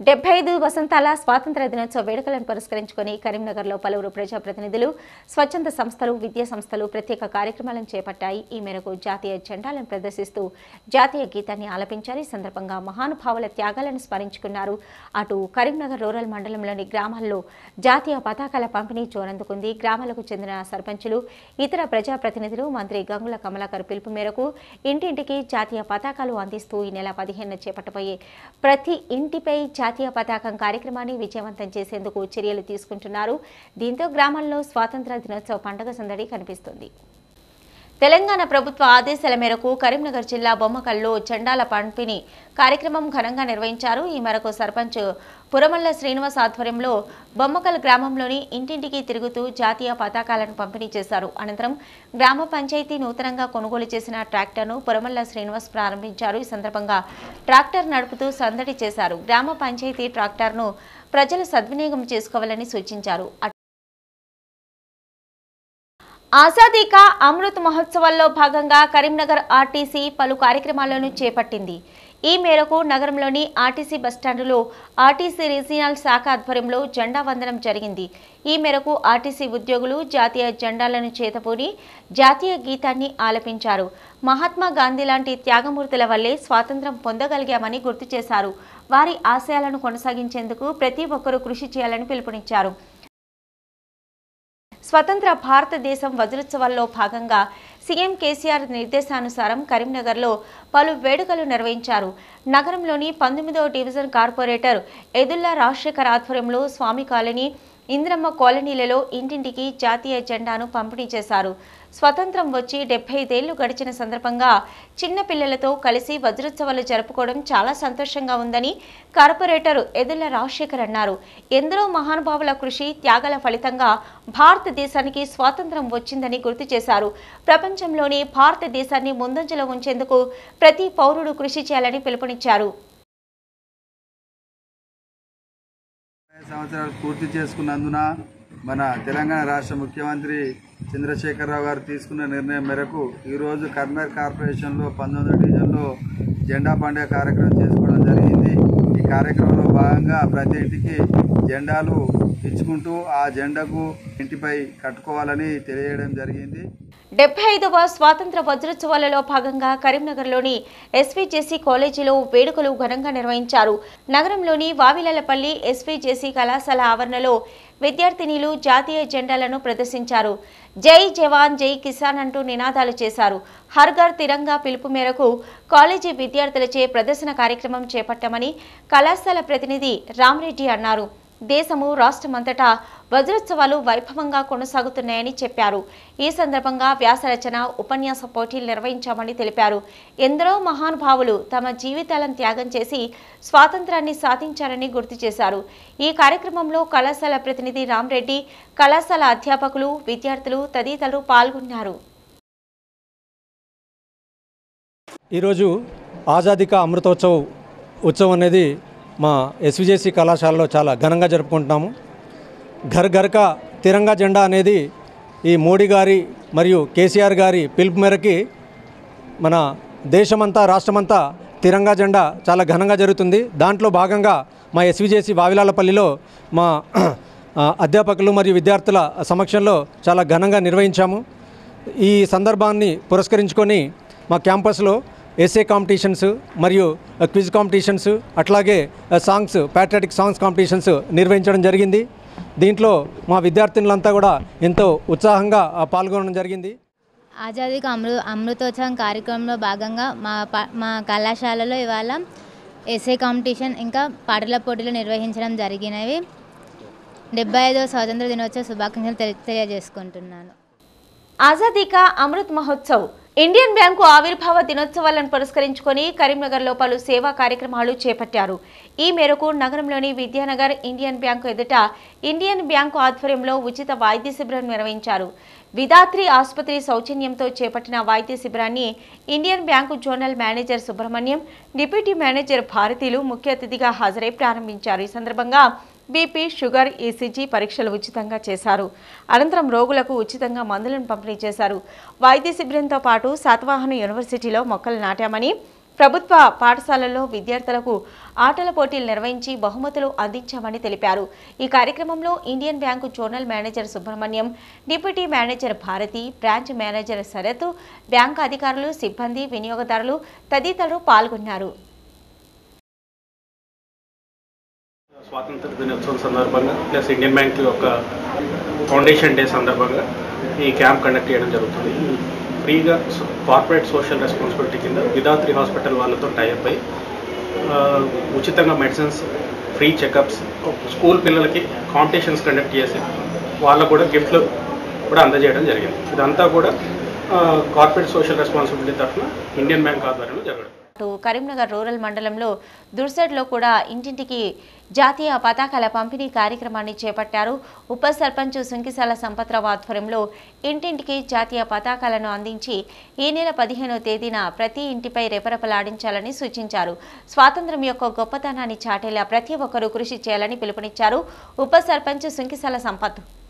డెబ్బై ఐదు వసంతాల స్వాతంత్ర దినోత్సవ వేడుకలను పురస్కరించుకొని కరీంనగర్లో పలువురు ప్రజాప్రతినిధులు స్వచ్ఛంద సంస్థలు విద్యా సంస్థలు ప్రత్యేక కార్యక్రమాలను చేపట్టాయి ఈ మేరకు జాతీయ జెండాలను ప్రదర్శిస్తూ జాతీయ గీతాన్ని ఆలపించారు ఈ సందర్భంగా మహానుభావుల త్యాగాలను స్మరించుకున్నారు అటు కరీంనగర్ రూరల్ మండలంలోని గ్రామాల్లో జాతీయ పతాకాల పంపిణీ జోరందుకుంది గ్రామాలకు చెందిన సర్పంచులు ఇతర ప్రజాప్రతినిధులు మంత్రి గంగుల కమలాకర్ పిలుపు మేరకు ఇంటింటికి జాతీయ పతాకాలు అందిస్తూ ఈ నెల పదిహేను చేపట్టబోయే ప్రతి ఇంటిపై జాతీయ పతాకం కార్యక్రమాన్ని విజయవంతం చేసేందుకు చర్యలు తీసుకుంటున్నారు దీంతో గ్రామాల్లో స్వాతంత్ర దినోత్సవ పండుగ సందడి కనిపిస్తుంది తెలంగాణ ప్రభుత్వ ఆదేశాల మేరకు కరీంనగర్ జిల్లా బొమ్మకల్లో జెండాల పంపిణీ కార్యక్రమం ఘనంగా నిర్వహించారు ఈ మేరకు సర్పంచ్ పురమల్ల శ్రీనివాస్ ఆధ్వర్యంలో బొమ్మకల్ గ్రామంలోని ఇంటింటికి తిరుగుతూ జాతీయ పతాకాలను పంపిణీ చేశారు అనంతరం గ్రామ పంచాయతీ నూతనంగా కొనుగోలు చేసిన ట్రాక్టర్ను పురమల్ల శ్రీనివాస్ ప్రారంభించారు ఈ సందర్భంగా ట్రాక్టర్ నడుపుతూ సందడి చేశారు గ్రామ పంచాయతీ ట్రాక్టర్ను ప్రజలు సద్వినియోగం చేసుకోవాలని సూచించారు ఆజాదీ కా అమృత్ మహోత్సవాల్లో భాగంగా కరీంనగర్ ఆర్టీసీ పలు కార్యక్రమాలను చేపట్టింది ఈ మేరకు నగరంలోని ఆర్టీసీ బస్టాండులో ఆర్టీసీ రీజినల్ శాఖ ఆధ్వర్యంలో జెండా వందనం జరిగింది ఈ మేరకు ఆర్టీసీ ఉద్యోగులు జాతీయ జెండాలను చేతపూని జాతీయ గీతాన్ని ఆలపించారు మహాత్మా గాంధీ లాంటి త్యాగమూర్తుల వల్లే స్వాతంత్రం పొందగలిగామని గుర్తు చేశారు వారి ఆశయాలను కొనసాగించేందుకు ప్రతి ఒక్కరూ కృషి చేయాలని పిలుపునిచ్చారు స్వతంత్ర భారతదేశం వజ్రోత్సవాల్లో భాగంగా సీఎం కేసీఆర్ నిర్దేశానుసారం కరీంనగర్లో పలు వేడుకలు నిర్వహించారు నగరంలోని పంతొమ్మిదవ డివిజన్ కార్పొరేటర్ ఎదుల్లా రాజశేఖర్ ఆధ్వర్యంలో స్వామి కాలనీ ఇంద్రమ్మ కాలనీలలో ఇంటింటికి జాతీయ జెండాను పంపిణీ చేశారు స్వతంత్రం వచ్చి డెబ్బై ఐదేళ్లు గడిచిన సందర్భంగా చిన్న పిల్లలతో కలిసి వజ్రోత్సవాలు జరుపుకోవడం చాలా సంతోషంగా ఉందని కార్పొరేటర్ ఎదుల రాజశేఖర్ అన్నారు ఎందరో మహానుభావుల కృషి త్యాగాల ఫలితంగా భారతదేశానికి స్వాతంత్రం వచ్చిందని గుర్తు చేశారు ప్రపంచంలోని భారతదేశాన్ని ముందంజలో ఉంచేందుకు ప్రతి పౌరుడు కృషి చేయాలని పిలుపునిచ్చారు సంవత్సరాలు పూర్తి చేసుకున్నందున మన తెలంగాణ రాష్ట్ర ముఖ్యమంత్రి చంద్రశేఖరరావు గారు తీసుకున్న నిర్ణయం మేరకు ఈరోజు కర్నూలు కార్పొరేషన్లో పంతొమ్మిదో డివిజన్లో జెండా పండుగ కార్యక్రమం చేసుకోవడం జరిగింది ఈ కార్యక్రమంలో భాగంగా ప్రతి ఇంటికి జెండాలు ఇచ్చుకుంటూ ఆ జెండాకు ఇంటిపై కట్టుకోవాలని తెలియజేయడం జరిగింది డెబ్బై ఐదవ స్వాతంత్ర వజ్రోత్సవాలలో భాగంగా కరీంనగర్లోని ఎస్వీజేసీ కాలేజీలో వేడుకలు ఘనంగా నిర్వహించారు నగరంలోని వావిలలపల్లి ఎస్వీజేసీ కళాశాల ఆవరణలో విద్యార్థినిలు జాతీయ జెండాలను ప్రదర్శించారు జై జవాన్ జై కిసాన్ అంటూ నినాదాలు చేశారు హర్ ఘర్ తిరంగా పిలుపు మేరకు కాలేజీ విద్యార్థులచే ప్రదర్శన కార్యక్రమం చేపట్టామని కళాశాల ప్రతినిధి రామరెడ్డి అన్నారు దేశము రాష్ట్రమంతటా వజ్రోత్సవాలు వైభవంగా కొనసాగుతున్నాయని చెప్పారు ఈ సందర్భంగా వ్యాసరచన ఉపన్యాస పోటీలు నిర్వహించామని తెలిపారు ఎందరో మహానుభావులు తమ జీవితాలను త్యాగం చేసి స్వాతంత్రాన్ని సాధించారని గుర్తు చేశారు ఈ కార్యక్రమంలో కళాశాల ప్రతినిధి రామరెడ్డి కళాశాల అధ్యాపకులు విద్యార్థులు తదితరులు పాల్గొన్నారు ఈరోజు ఆజాదీ కా అమృతోత్సవ్ ఉత్సవం అనేది మా ఎస్విజేసి కళాశాలలో చాలా ఘనంగా జరుపుకుంటున్నాము ఘర్ ఘర్క తిరంగా జెండా అనేది ఈ మోడీ గారి మరియు కేసీఆర్ గారి పిలుపు మేరకి మన దేశమంతా రాష్ట్రమంతా తిరంగా జెండా చాలా ఘనంగా జరుగుతుంది దాంట్లో భాగంగా మా ఎస్విజేసి వావిలాలపల్లిలో మా ఆ, అధ్యాపకులు మరియు విద్యార్థుల సమక్షంలో చాలా ఘనంగా నిర్వహించాము ఈ సందర్భాన్ని పురస్కరించుకొని మా క్యాంపస్లో ఎస్ఏ కాంపిటీషన్స్ మరియు క్విజ్ కాంపిటీషన్స్ అట్లాగే సాంగ్స్ ప్యాట్రియాటిక్ సాంగ్స్ కాంపిటీషన్స్ నిర్వహించడం జరిగింది దీంట్లో మా విద్యార్థినులంతా కూడా ఎంతో ఉత్సాహంగా ఆ, పాల్గొనడం జరిగింది ఆజాదీకి అమృ అమృతోత్సవం కార్యక్రమంలో భాగంగా మా ప- మా కళాశాలలో ఇవాళ ఎస్ఏ కాంపిటీషన్ ఇంకా పాటల పోటీలు నిర్వహించడం జరిగినవి డెబ్బై ఐదవ స్వాతంత్ర దినోత్సవ శుభాకాంక్షలు తెలి తెలియజేసుకుంటున్నాను ఆజాదీ కా అమృత్ మహోత్సవ్ ఇండియన్ బ్యాంకు ఆవిర్భావ దినోత్సవాలను పురస్కరించుకొని కరీంనగర్లో పలు సేవా కార్యక్రమాలు చేపట్టారు ఈ మేరకు నగరంలోని విద్యానగర్ ఇండియన్ బ్యాంకు ఎదుట ఇండియన్ బ్యాంకు ఆధ్వర్యంలో ఉచిత వైద్య శిబిరం నిర్వహించారు విధాత్రి ఆసుపత్రి సౌజన్యంతో చేపట్టిన వైద్య శిబిరాన్ని Indian bank zonal manager Subrahmanyam deputy manager భారతీలు ముఖ్య అతిథిగా హాజరై ప్రారంభించారు ఈ సందర్భంగా బీపీ షుగర్ ఈసీజీ పరీక్షలు ఉచితంగా చేశారు అనంతరం రోగులకు ఉచితంగా మందులను పంపిణీ చేశారు వైద్య శిబిరంతో పాటు శాతవాహన యూనివర్సిటీలో మొక్కలు నాటామని ప్రభుత్వ పాఠశాలల్లో విద్యార్థులకు ఆటల పోటీలు నిర్వహించి బహుమతులు అందించామని తెలిపారు ఈ కార్యక్రమంలో Indian bank zonal manager Subrahmanyam deputy manager Bharathi branch manager Sharath bank అధికారులు సిబ్బంది వినియోగదారులు తదితరులు పాల్గొన్నారు స్వాతంత్ర దినోత్సవం సందర్భంగా ప్లస్ ఇండియన్ బ్యాంక్ యొక్క ఫౌండేషన్ డే సందర్భంగా ఈ క్యాంప్ కండక్ట్ చేయడం జరుగుతుంది ఫ్రీగా కార్పొరేట్ సోషల్ రెస్పాన్సిబిలిటీ కింద విధాత్రి హాస్పిటల్ వాళ్ళతో టైప్ అయి ఆ, ఉచితంగా మెడిసిన్స్ ఫ్రీ చెకప్స్ స్కూల్ పిల్లలకి కాంపిటీషన్స్ కండక్ట్ చేసి వాళ్ళకు కూడా గిఫ్ట్లు కూడా అందజేయడం జరిగింది ఇదంతా కూడా కార్పొరేట్ సోషల్ రెస్పాన్సిబిలిటీ తరఫున ఇండియన్ బ్యాంక్ ఆధ్వర్యంలో జరగడం అటు కరీంనగర్ రూరల్ మండలంలో దుర్సెడ్లో కూడా ఇంటింటికి జాతీయ పతాకాల పంపిణీ కార్యక్రమాన్ని చేపట్టారు ఉప సర్పంచ్ సుంకిసాల సంపత్రావు ఆధ్వర్యంలో ఇంటింటికి జాతీయ పతాకాలను అందించి ఈ నెల పదిహేనో తేదీన ప్రతి ఇంటిపై రెపరెపలాడించాలని సూచించారు స్వాతంత్ర్యం యొక్క గొప్పతనాన్ని చాటేలా ప్రతి ఒక్కరూ కృషి చేయాలని పిలుపునిచ్చారు ఉప సర్పంచ్ సుంకిసాల సంపత్